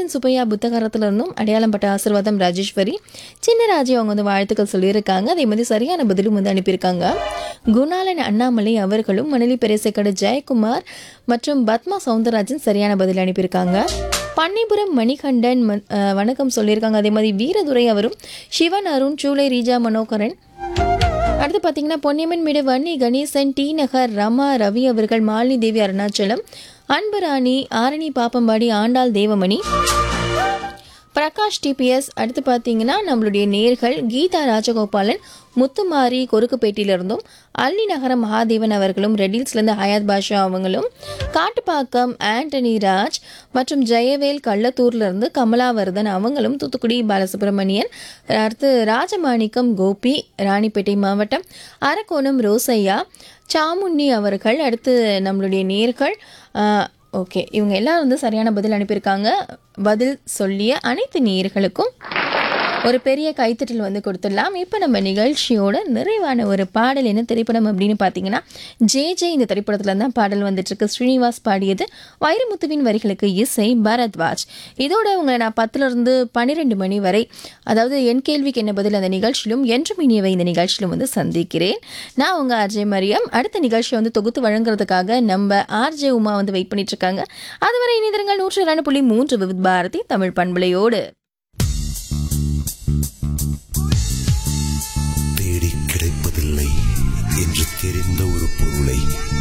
ராஜன் சுப்பையா புத்தகரத்துல இருந்தும் அடையாளம் பட்ட ஆசீர்வாதம் ராஜேஸ்வரி சின்ன ராஜி அவங்க வந்து வாழ்த்துக்கள் சொல்லியிருக்காங்க அதே மாதிரி சரியான பதிலும் வந்து அனுப்பியிருக்காங்க குணாலன் அண்ணாமலை அவர்களும் மணலி பெரேசக்கடு ஜெயக்குமார் மற்றும் பத்மா சவுந்தரராஜன் சரியான பதில் அனுப்பியிருக்காங்க பன்னிபுரம் மணிகண்டன் ம- அஹ் வணக்கம் சொல்லியிருக்காங்க அதே மாதிரி வீரதுரை அவரும் சிவன் அருண் சூளை ரீஜா மனோகரன் அடுத்து பார்த்தீங்கன்னா பொன்னியம்மன் மீடு வன்னி கணேசன் டி நகர் ரமா ரவி அவர்கள் மாலினி தேவி அருணாச்சலம் அன்புராணி ஆரணி பாப்பம்பாடி ஆண்டாள் தேவமணி பிரகாஷ் டிபிஎஸ் அடுத்து பார்த்தீங்கன்னா நம்மளுடைய நேர்கள் கீதா ராஜகோபாலன் முத்துமாரி கொருக்குப்பேட்டிலிருந்தும் அல்லி நகரம் மகாதேவன் அவர்களும் ரெடில்ஸ்லேருந்து ஹயாத் பாஷா அவங்களும் காட்டுப்பாக்கம் ஆண்டனி ராஜ் மற்றும் ஜெயவேல் கள்ளத்தூர்லேருந்து கமலாவர்தன் அவங்களும் தூத்துக்குடி பாலசுப்ரமணியன் அடுத்து ராஜமாணிக்கம் கோபி ராணிப்பேட்டை மாவட்டம் அரக்கோணம் ரோசையா சாமுண்ணி அவர்கள் அடுத்து நம்மளுடைய நேர்கள் ஆஹ், ஓகே இவங்க எல்லாரும் வந்து சரியான பதில் அனுப்பியிருக்காங்க பதில் சொல்லிய அனைத்து நேயர்களுக்கும் ஒரு பெரிய கைத்தட்டல் வந்து கொடுத்துடலாம் இப்போ நம்ம நிகழ்ச்சியோட நிறைவான ஒரு பாடல் என்ன திரைப்படம் அப்படின்னு பார்த்தீங்கன்னா ஜே ஜே இந்த திரைப்படத்துல தான் பாடல் வந்துட்டு இருக்கு ஸ்ரீனிவாஸ் பாடியது வைரமுத்துவின் வரிகளுக்கு இசை பரத்வாஜ் இதோட உங்களை நான் பத்துல இருந்து பன்னிரெண்டு மணி வரை அதாவது என் கேள்விக்கு என்ன பதில் அந்த நிகழ்ச்சியிலும் என்றும் இனியவை இந்த நிகழ்ச்சியிலும் வந்து சந்திக்கிறேன் நான் உங்க ஆர்ஜே மரியம் அடுத்த நிகழ்ச்சியை வந்து தொகுத்து வழங்குறதுக்காக நம்ம ஆர்ஜே உமா வந்து வெயிட் பண்ணிட்டு இருக்காங்க அதுவரை இணைந்திருங்கள் நூற்று இரண்டு புள்ளி மூன்று விவித் பாரதி தமிழ் பண்பலையோடு தேடி கிடைப்பதில்லை என்று தெரிந்த ஒரு பொருளை